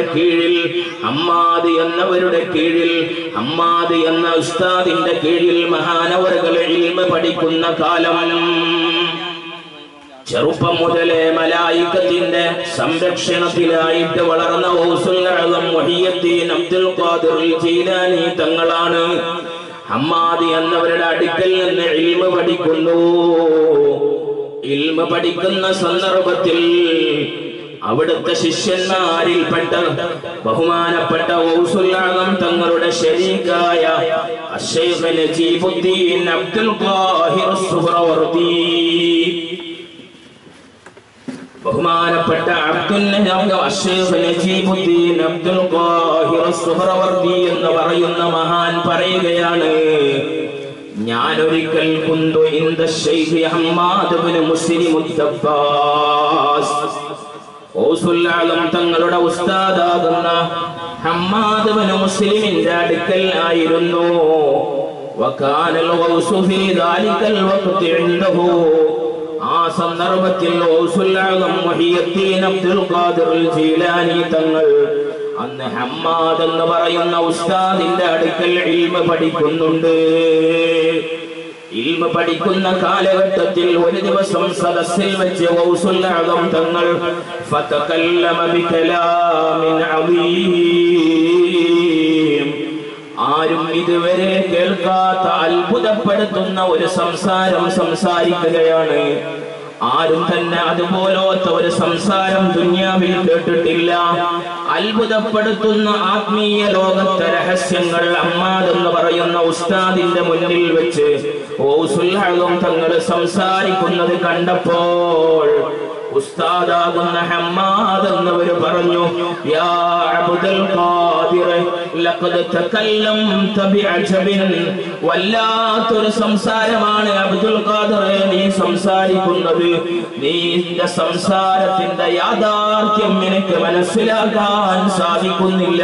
എന്നവരുടെ കീഴിൽ അമ്മാദ് എന്നവരുടെ കീഴിൽ അമ്മാദ് എന്ന ഉസ്താദിന്റെ കീഴിൽ മഹാനവറുകൾ ഇൽമ പഠിക്കുന്ന കാലം ചെറുപ്പം മുതലേ മലായിക്കത്തിന്റെ സംരക്ഷണത്തിലായിട്ട് വളർന്ന ഔസുൽ അഅ്ലം മുഹിയുദ്ദീൻ അബ്ദുൽ ഖാദിർ ജീലാനി തങ്ങളാണ് ഹമ്മാദി എന്നവരുടെ അടുക്കൽ നിന്ന് ഇൽമ പഠിക്കുന്നു ഇൽമ പഠിക്കുന്ന സന്ദർഭത്തിൽ അവിടുത്തെ ശിഷ്യന്മാരിൽപ്പെട്ട ബഹുമാനപ്പെട്ട ഔസുൽ അഅ്ലം തങ്ങളുടെ ശരീകായ അഷേഖ് നജീബുദ്ദീൻ അബ്ദുൽ ഖാഹിർ സുഹ്റവർദി ബഹുമാനപ്പെട്ട അബ്ദുൽ അഷേഖ് നജീബുദ്ദീൻ അബ്ദുൽ ഖാഹിർ സുഹ്റവർദി എന്ന് പറയുന്ന മഹാൻ പറയുകയാണ് ഞാൻ ഒരിക്കൽ കുന്തു ഇന്ദ ശൈഖ് ഹമ്മാദ് ഇബ്നു മുസ്ലിം അബ്ബാസ് ഔസുൽ ആലം തങ്ങളുടെ ഉസ്താദാകുന്ന ഹമ്മാദ് ഇബ്നു മുസ്ലിമിന്റെ അടുക്കൽ ആയിരുന്നു وكان الغوث في ذلك الوقت عنده ആ സന്ദർഭത്തിൽ ഔസുൽ ആലം മുഹിയുദ്ദീൻ അബ്ദുൽ ഖാദിർ ജീലാനി തങ്ങൾ അന്ന് ഹമ്മാദ് എന്ന് പറയുന്ന ഉസ്താദിന്റെ അടുക്കൽ ഇൽമ പഠിക്കുന്നുണ്ട് ഇൽമ പഠിക്കുന്ന കാലഘട്ടത്തിൽ ഒരു ദിവസം സദസ്സിൽ വെച്ച് ഔസുൽ ആലം തങ്ങൾ ഫതകല്ലമ ബികലാമിൻ അദീം ആരും ഇതുവരെ കേൾക്കാത്ത അത്ഭുതപ്പെടുത്തുന്ന ഒരു സംസാരം സംസാരിക്കുകയാണ് ആരും തന്നെ അതുപോലത്തെ ഒരു സംസാരം ദുന്യാവിൽ കേട്ടിട്ടില്ല അത്ഭുതപ്പെടുത്തുന്ന ആത്മീയ ലോകത്തെ രഹസ്യങ്ങൾ അമ്മാദെന്ന് പറയുന്ന ഉസ്താദിന്റെ മുന്നിൽ വെച്ച് ഓസുൽഹം തങ്ങൾ സംസാരിക്കുന്നത് കണ്ടപ്പോൾ ഉസ്താദാകുന്ന ഹമ്മാദ് എന്നവർ പറഞ്ഞു യാ അബ്ദുൽ ഖാദിർ ലഖദ് തകല്ലംത ബിഅജബിൻ വല്ലാത്തൊരു സംസാരമാണ് അബ്ദുൽ ഖാദിർ നീ സംസാരിക്കുന്നത് നിന്റെ സംസാരത്തിന്റെ യാഥാർത്ഥ്യം എനിക്ക് മനസ്സിലാക്കാൻ സാധിക്കുന്നില്ല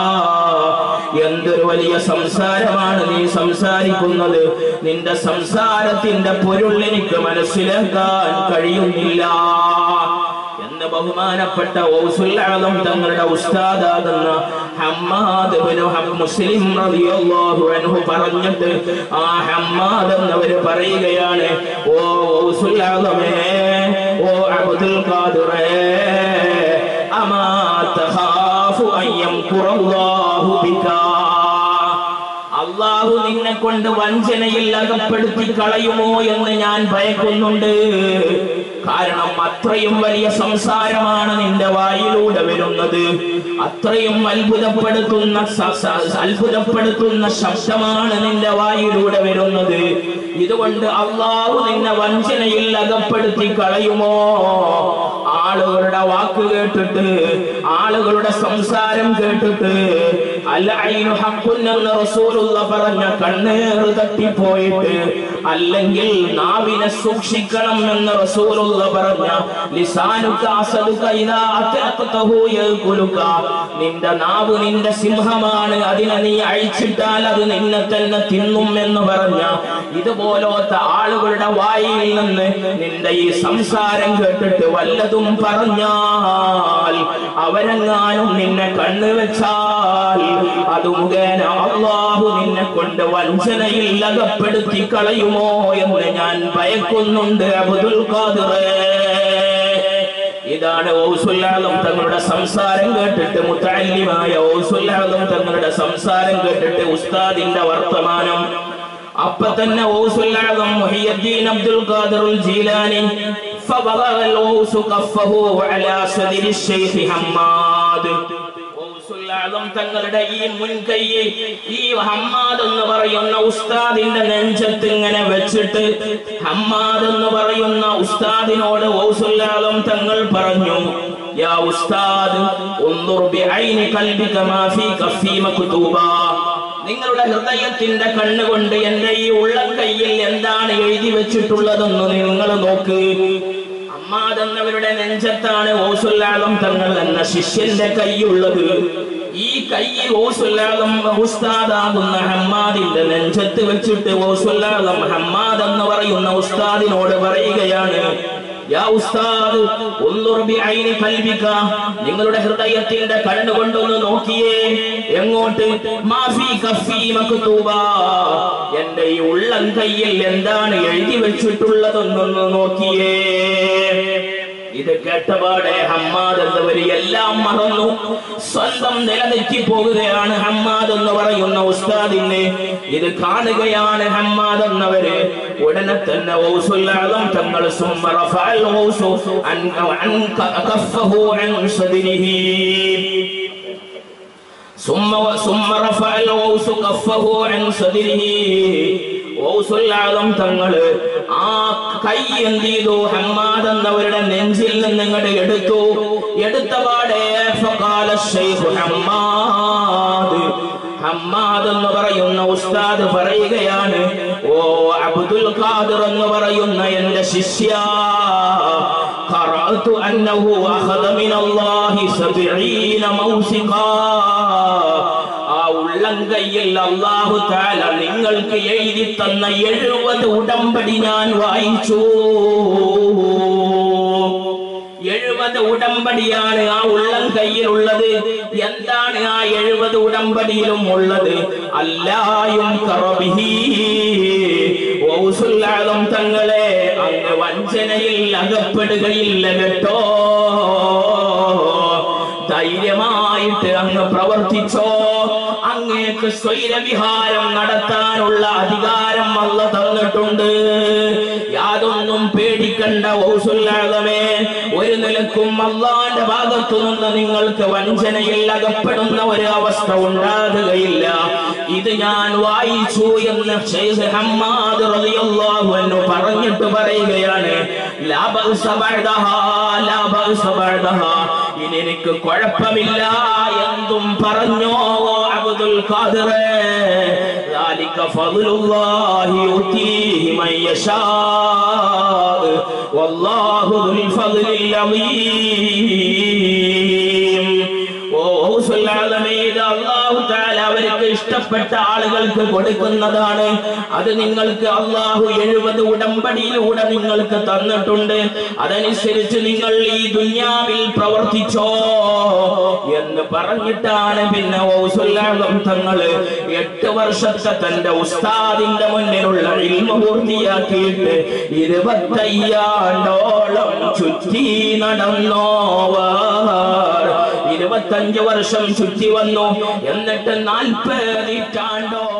എന്തൊരു വലിയ സംസാരമാണ് നീ സംസാരിക്കുന്നത് നിന്റെ സംസാരത്തിന്റെ പൊരുൾ എനിക്ക് മനസ്സിലാക്കാൻ കഴിയുന്നില്ല എന്ന് ബഹുമാനപ്പെട്ട ഔസുല്ലാദം തങ്ങളുടെ ഉസ്താദാകുന്ന ഹമ്മാദ് ഇബ്നു ഹം- മുസ്ലിം റളിയല്ലാഹു അൻഹു പറഞ്ഞിട്ട് ആ ഹമ്മാദ് എന്നവര് പറയുകയാണ് ഓ ഔസുല്ലാദമേ ഓ അബ്ദുൽ ഖാദിറേ അമാ തഖാഫു അൻ യംകുറല്ലാഹു ബികാ അള്ളാഹു നിന്നെ കൊണ്ട് വഞ്ചനയിൽ അകപ്പെടുത്തി കളയുമോ എന്ന് ഞാൻ ഭയക്കുന്നുണ്ട് കാരണം അത്രയും വലിയ സംസാരമാണ് നിന്റെ വായിലൂടെ വരുന്നത് അത്രയും അത്ഭുതപ്പെടുത്തുന്ന സ- സ- അത്ഭുതപ്പെടുത്തുന്ന ശബ്ദമാണ് നിന്റെ വായിലൂടെ വരുന്നത് ഇതുകൊണ്ട് അള്ളാഹു നിന്നെ വഞ്ചനയിൽ അകപ്പെടുത്തി കളയുമോ ആളുകളുടെ വാക്ക് കേട്ടിട്ട് ആളുകളുടെ സംസാരം കേട്ടിട്ട് അല്ല ഐനു ഹഖുൻ എന്ന് റസൂലുള്ള പറഞ്ഞ കണ്ണേറ് തട്ടിപ്പോയിട്ട് അല്ലെങ്കിൽ നാവിനെ സൂക്ഷിക്കണം എന്ന് റസൂലുള്ള പറഞ്ഞ ലിസാനുക അസലുക ഇദാ അത്അഖതഹു യൽകുലുക നിന്റെ നാവ് നിന്റെ സിംഹമാണ് അതിനെ നീ അഴിച്ചിട്ടാൽ അത് നിന്നെ തന്നെ തിന്നും എന്ന് പറഞ്ഞ ഇതുപോലത്തെ ആളുകളുടെ വായിൽ നിന്ന് നിന്റെ ഈ സംസാരം കേട്ടിട്ട് വല്ലതും പറഞ്ഞാൽ അവരെങ്ങാനും നിന്നെ കണ്ണു വെച്ചാൽ അത് മുഖേന അള്ളാഹു നിന്നെ കൊണ്ട് വഞ്ചനയിൽ അകപ്പെടുത്തി കളയുമോ എന്ന് ഞാൻ ഭയക്കുന്നുണ്ട് അബ്ദുൽ ഖാദിറേ ഇതാണ് ഔസുല്ലാദം തങ്ങളുടെ സംസാരം കേട്ടിട്ട് മുത്തല്ലിമായ ഔസുല്ലാദം തങ്ങളുടെ സംസാരം കേട്ടിട്ട് ഉസ്താദിന്റെ വർത്തമാനം അപ്പൊ തന്നെ ഔസുല്ലാദം മുഹിയുദ്ദീൻ അബ്ദുൽ ഖാദിർ ജീലാനി فبغى الغوث كفه على صدر الشيخ حماد ഔസുല്ലാദം തങ്ങളുടെ ഈ മുൻകൈ ഈ ഹമ്മാദ് എന്ന് പറയുന്ന ഉസ്താദിന്റെ നെഞ്ചത്ത് ഇങ്ങനെ വെച്ചിട്ട് ഹമ്മാദ് എന്ന് പറയുന്ന ഉസ്താദിനോട് ഔസുല്ലാദം തങ്ങൾ പറഞ്ഞു യാ ഉസ്താദ് ഉൻദുർ ബിഐനി ഖൽബിക മാ ഫീ കഫീ മക്തൂബാ നിങ്ങളുടെ ഹൃദയത്തിന്റെ കണ്ണുകൊണ്ട് എന്റെ ഈ ഉള്ളംകൈയിൽ എന്താണ് എഴുതി വെച്ചിട്ടുള്ളതെന്ന് നിങ്ങൾ നോക്ക് അമ്മാതെന്നവരുടെ നെഞ്ചത്താണ് ഓസുല്ലാദം തങ്ങൾ എന്ന ശിഷ്യന്റെ കൈയുള്ളത് ഈ കൈ ഓസുല്ലാദം ഉസ്താദാകുന്ന ഹമ്മാദിന്റെ നെഞ്ചത്ത് വെച്ചിട്ട് ഓസുല്ലാദം ഹമ്മാദ് എന്ന് പറയുന്ന ഉസ്താദിനോട് പറയുകയാണ് യാ ഉസ്താദ് ഉൻദുർ ബിഐനി ഖൽബിക നിങ്ങളുടെ ഹൃദയത്തിന്റെ കണ്ണുകൊണ്ടൊന്ന് നോക്കിയേ എങ്ങോട്ട് മാഫി കഫി മക്തൂബ എന്റെ ഈ ഉള്ളം കയ്യിൽ എന്താണ് എഴുതി വെച്ചിട്ടുള്ളതെന്നൊന്ന് നോക്കിയേ ഇത് കേട്ടപാടെ ഹമ്മാദ് എന്നവര് എല്ലാം മറന്നു സ്വന്തം നിലനിൽക്കി പോകുകയാണ് ഹമ്മാദ് എന്ന് പറയുന്ന ഉസ്താദിനെ ഇത് കാണുകയാണ് ഹമ്മാദ് എന്നവര് ഉടനെ തന്നെ ഔസുല്ലാദം തങ്ങൾ സുമ്മ റഫഅൽ ഔസു അൻ അൻ കഫഹു അൻ സദിരിഹി ثم ثم رفع الغوث كفه عن صدره ഔസുല്ലാദം തങ്ങള് ആ കൈ എന്ത് ചെയ്തു ഹമ്മാദ് എന്നവരുടെ നെഞ്ചിൽ നിന്ന് ഇങ്ങോട്ട് എടുത്തു എടുത്ത പാടെ ഫഖാല ശൈഖു ഹമ്മാദ് ഹമ്മാദ് എന്ന് പറയുന്ന ഉസ്താദ് പറയുകയാണ് ഓ അബ്ദുൽ ഖാദിർ എന്ന് പറയുന്ന എന്റെ ശിഷ്യ قرأت أنه أخذ من الله سبعين موسقا ആ ഉള്ളംകൈയിൽ അള്ളാഹു താല നിങ്ങൾക്ക് എഴുതി തന്ന എഴുപത് ഉടമ്പടി ഞാൻ വായിച്ചു എഴുപത് ഉടമ്പടിയാണ് ആ ഉള്ളം കയ്യിലുള്ളത് എന്താണ് ആ എഴുപത് ഉടമ്പടിയിലും ഉള്ളത് അല്ലായും കറബിഹി ഔസുല്ലാദം തങ്ങളെ അങ്ങ് വഞ്ചനയിൽ അകപ്പെടുകയില്ല കേട്ടോ ധൈര്യമായിട്ട് അങ്ങ് പ്രവർത്തിച്ചോ അങ്ങേക്ക് സ്വൈരവിഹാരം നടത്താനുള്ള അധികാരം അല്ല തന്നിട്ടുണ്ട് യാതൊന്നും പേടിക്കണ്ട ഔസുല്ലാദമേ ഒരു നിലക്കും അള്ളാന്റെ ഭാഗത്തു നിന്ന് നിങ്ങൾക്ക് വഞ്ചനയിൽ അകപ്പെടുന്ന ഒരു അവസ്ഥ ഉണ്ടാകുകയില്ല ഇത് ഞാൻ വായിച്ചു എന്ന് ഷെയ്ഖ് ഹമ്മാദ് റളിയല്ലാഹു അൻഹു പറഞ്ഞിട്ട് പറയുകയാണ് ലാ ബഅസ ബഅദഹാ ലാ ബഅസ ബഅദഹാ ഇനി എനിക്ക് കുഴപ്പമില്ല എന്തും പറഞ്ഞോ അബ്ദുൽ ഖാദിറേ ذلك فضل الله يؤتيه من يشاء والله ذو الفضل العظيم ഓ ഔസുല്ലാദമേ, ഇത് അല്ലാഹു തആല അവർക്ക് ഇഷ്ടപ്പെട്ട ആളുകൾക്ക് കൊടുക്കുന്നതാണ് അത് നിങ്ങൾക്ക് അള്ളാഹു എഴുപത് ഉടമ്പടിയിലൂടെ നിങ്ങൾക്ക് തന്നിട്ടുണ്ട് അതനുസരിച്ച് നിങ്ങൾ ഈ ദുന്യാവിൽ പ്രവർത്തിച്ചോ എന്ന് പറഞ്ഞിട്ടാണ് പിന്നെ ഔസുല്ലാദം തങ്ങള് എട്ട് വർഷത്തെ തന്റെ ഉസ്താദിന്റെ മുന്നിലുള്ള ഇൽമ പൂർത്തിയാക്കിയിട്ട് ഇരുപത്തയ്യാണ്ടോളം ചുറ്റി നടന്നോവർ ഇരുപത്തഞ്ച് വർഷം ചുറ്റി വന്നു എന്നിട്ട് നാൽപ്പതിറ്റാണ്ടോ